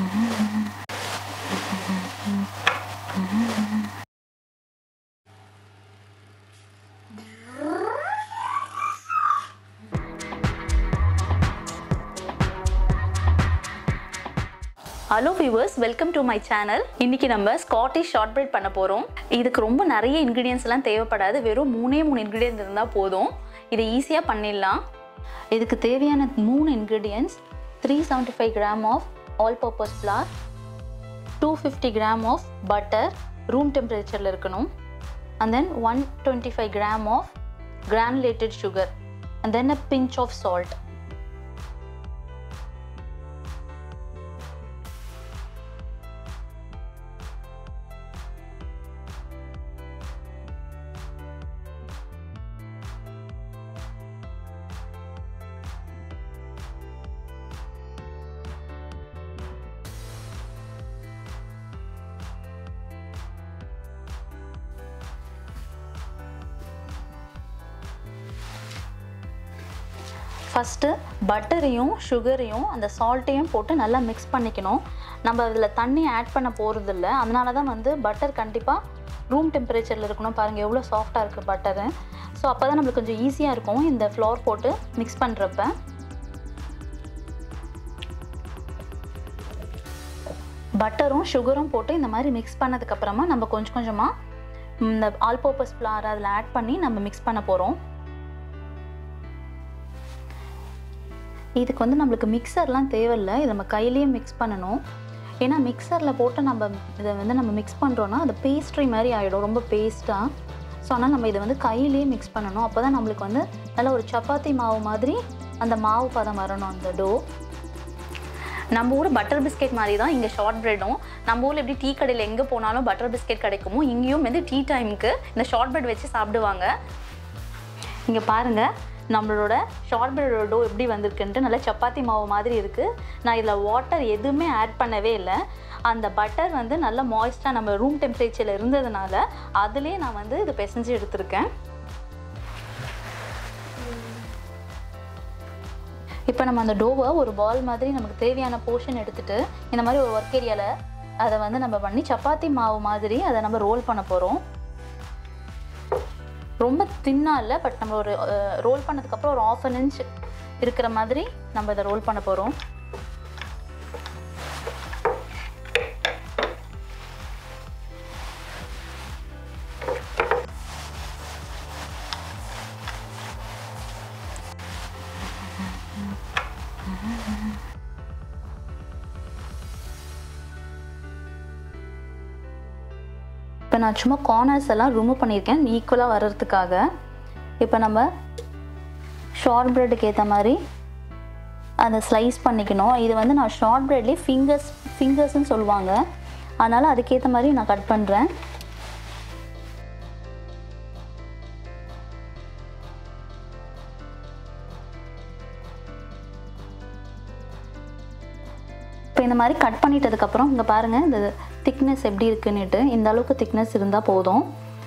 Hello viewers welcome to my channel இன்னைக்கு நம்ம Scottish short bread பண்ண போகிறோம் இதுக்கு ரொம்ப நிறைய இன்க்ரீடியன்ஸ் எல்லாம் தேவைப்படாது வெறும் மூணே மூணு இன்க்ரீடியன்ஸ் இருந்தால் போதும் இதை ஈஸியாக பண்ணிடலாம் இதுக்கு தேவையான மூணு ingredients three seventy five gram of all purpose flour two fifty gram of butter room டெம்பரேச்சரில் இருக்கணும் and then one twenty five gram of granulated sugar and then a pinch of salt first பட்டரையும் சுகரையும் அந்த சால்ட்டையும் போட்டு நல்லா mix பண்ணிக்கணும் நம்ம அதில் தண்ணி ஆட் பண்ண போகிறதில்ல அதனால தான் வந்து பட்டர் கண்டிப்பாக ரூம் டெம்பரேச்சரில் இருக்கணும் பாருங்கள் எவ்வளோ சாஃப்டாக இருக்குது பட்டரு ஸோ அப்போ தான் நம்மளுக்கு கொஞ்சம் ஈஸியாக இருக்கும் இந்த ஃப்ளோர் போட்டு மிக்ஸ் பண்ணுறப்ப பட்டரும் சுகரும் போட்டு இந்த மாதிரி மிக்ஸ் பண்ணதுக்கப்புறமா நம்ம கொஞ்சம் கொஞ்சமாக இந்த ஆல் பர்பஸ் ஃப்ளார் அதில் ஆட் பண்ணி நம்ம மிக்ஸ் பண்ண போகிறோம் இதுக்கு வந்து நம்மளுக்கு மிக்சர்லாம் தேவையில்லை இதை நம்ம கையிலேயே மிக்ஸ் பண்ணணும் ஏன்னா மிக்சரில் போட்டு நம்ம இதை வந்து நம்ம மிக்ஸ் பண்ணுறோன்னா அது பேஸ்ட்ரி மாதிரி ஆகிடும் ரொம்ப பேஸ்ட்டாக ஸோ ஆனால் நம்ம இதை வந்து கையிலேயே மிக்ஸ் பண்ணணும் அப்போ தான் நம்மளுக்கு வந்து நல்ல ஒரு சப்பாத்தி மாவு மாதிரி அந்த மாவு பதம் வரணும் அந்த டோ நம்ம ஊர் பட்டர் பிஸ்கெட் மாதிரி தான் இங்கே ஷார்ட் ப்ரெட்டும் நம்ம ஊரில் எப்படி டீ கடையில் எங்கே போனாலும் பட்டர் பிஸ்கெட் கிடைக்குமோ இங்கேயும் வந்து டீ டைமுக்கு இந்த ஷார்ட் ப்ரெட் வச்சு சாப்பிடுவாங்க இங்கே பாருங்கள் நம்மளோட ஷார்ட் பிரெட் டோ எப்படி வந்திருக்குன்ட்டு நல்லா சப்பாத்தி மாவு மாதிரி இருக்குது நான் இதில் வாட்டர் எதுவுமே ஆட் பண்ணவே இல்லை அந்த பட்டர் வந்து நல்ல மாய்ஸ்டாக நம்ம ரூம் டெம்பரேச்சரில் இருந்ததுனால அதுலேயே நான் வந்து இது பிசைஞ்சு எடுத்திருக்கேன் இப்போ நம்ம அந்த டோவை ஒரு பால் மாதிரி நமக்கு தேவையான போர்ஷன் எடுத்துகிட்டு இந்த மாதிரி ஒரு ஒர்க் ஏரியாவில் அதை வந்து நம்ம பண்ணி சப்பாத்தி மாவு மாதிரி அதை நம்ம ரோல் பண்ண போகிறோம் ரொம்ப தின்னாக இல்லை பட் நம்ம ஒரு ரோல் பண்ணதுக்கப்புறம் ஒரு ஆஃப் அன் இன்ச் இருக்கிற மாதிரி நம்ம இதை ரோல் பண்ண போகிறோம் இப்போ நான் சும்மா கார்னர்ஸ் எல்லாம் ரிமூவ் பண்ணியிருக்கேன் ஈக்குவலாக வர்றதுக்காக இப்போ நம்ம ஷார்ட் ப்ரெட்டுக்கு ஏற்ற மாதிரி அதை ஸ்லைஸ் பண்ணிக்கணும் இது வந்து நான் ஷார்ட் ப்ரெட்லேயே ஃபிங்கர்ஸ் ஃபிங்கர்ஸ்னு சொல்லுவாங்க அதனால் அதுக்கேற்ற மாதிரி நான் கட் பண்ணுறேன் இப்போ இந்த மாதிரி கட் பண்ணிட்டதுக்கப்புறம் இங்கே பாருங்கள் இந்த திக்னஸ் எப்படி இருக்குன்னுட்டு இந்த அளவுக்கு திக்னஸ் இருந்தால் போதும்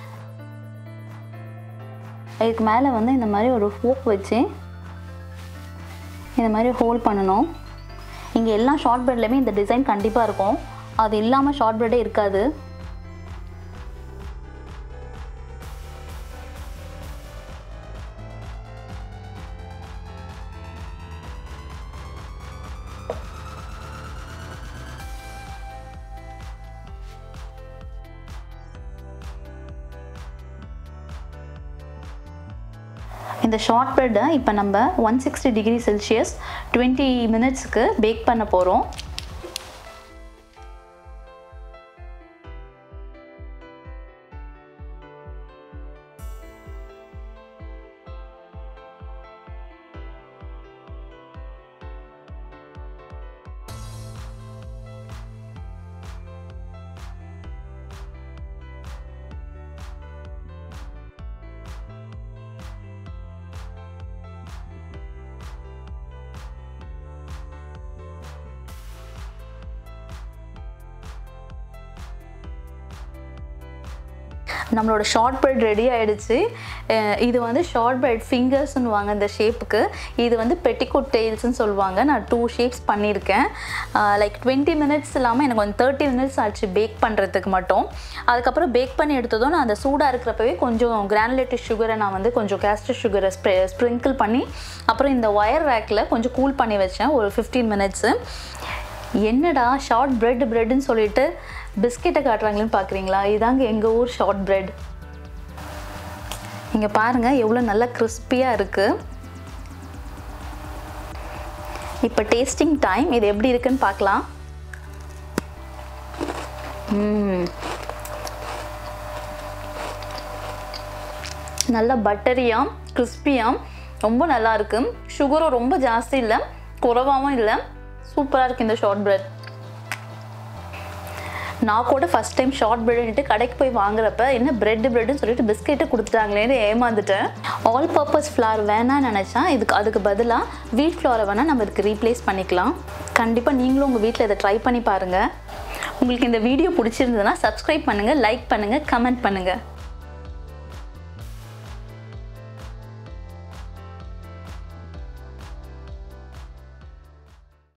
இதுக்கு மேலே வந்து இந்த மாதிரி ஒரு ஹோப் வச்சு இந்த மாதிரி ஹோல்ட் பண்ணணும் இங்கே எல்லா ஷார்ட் ப்ரெட்லேயுமே இந்த டிசைன் கண்டிப்பாக இருக்கும் அது இல்லாமல் ஷார்ட் ப்ரெட்டே இருக்காது இந்த ஷார்ட் ப்ரெட்டை இப்போ நம்ம one sixty degree Celsius twenty மினிட்ஸுக்கு பேக் பண்ண போகிறோம் நம்மளோட ஷார்ட் பிரெட் ரெடி ஆயிடுச்சு அஹ் இது வந்து ஷார்ட் பிரெட் ஃபிங்கர்ஸ்னு வாங்க இந்த ஷேப்புக்கு இது வந்து பெட்டிகோட் டெய்ல்ஸ்னு சொல்லுவாங்க நான் டூ ஷேப்ஸ் பண்ணியிருக்கேன் லைக் டுவெண்ட்டி மினிட்ஸ் இல்லாமல் எனக்கு வந்து தேர்ட்டி மினிட்ஸ் ஆச்சு பேக் பண்ணுறதுக்கு மட்டும் அதுக்கப்புறம் பேக் பண்ணி எடுத்ததும் நான் அந்த சூடாக இருக்கிறப்பவே கொஞ்சம் கிரானுலேட்டட் சுகரை நான் வந்து கொஞ்சம் கேஸ்டர் சுகரை ஸ்ப்ரெ ஸ்ப்ரிங்கிள் பண்ணி அப்புறம் இந்த ஒயர் ரேக்கில் கொஞ்சம் கூல் பண்ணி வச்சேன் ஒரு ஃபிஃப்டீன் மினிட்ஸு என்னடா ஷார்ட் பிரெட் பிரெட்னு சொல்லிட்டு பிஸ்கெட்டை காட்டுறாங்களேன்னு பார்க்குறீங்களா இதாங்க எங்கள் ஊர் ஷார்ட் பிரெட் இங்கே பாருங்கள் எவ்வளோ நல்லா கிறிஸ்பியாக இருக்குது இப்போ டேஸ்டிங் டைம் இது எப்படி இருக்குன்னு பார்க்கலாம் ம். நல்லா பட்டரியாக கிறிஸ்பியாக ரொம்ப நல்லா இருக்கு சுகரும் ரொம்ப ஜாஸ்தி இல்லை குறைவாகவும் இல்லை சூப்பராக இருக்குது இந்த ஷார்ட் பிரெட் நான் கூட ஃபஸ்ட் டைம் ஷார்ட் பிரெட்னுட்டு கடைக்கு போய் வாங்குறப்ப என்ன பிரெட் பிரெட்னு சொல்லிட்டு பிஸ்கெட்டை கொடுத்துட்டாங்களேன்னு ஏமாந்துட்டேன் ஆல் பர்பஸ் ஃப்ளார் வேணாம்னு நினச்சா இதுக்கு அதுக்கு பதிலாக வீட் ஃப்ளாரை வேணால் நம்ம இதுக்கு ரீப்ளேஸ் பண்ணிக்கலாம் கண்டிப்பாக நீங்களும் உங்கள் வீட்டில் இதை ட்ரை பண்ணி பாருங்கள் உங்களுக்கு இந்த வீடியோ பிடிச்சிருந்ததுன்னா சப்ஸ்கிரைப் பண்ணுங்கள் லைக் பண்ணுங்கள் கமெண்ட் பண்ணுங்கள்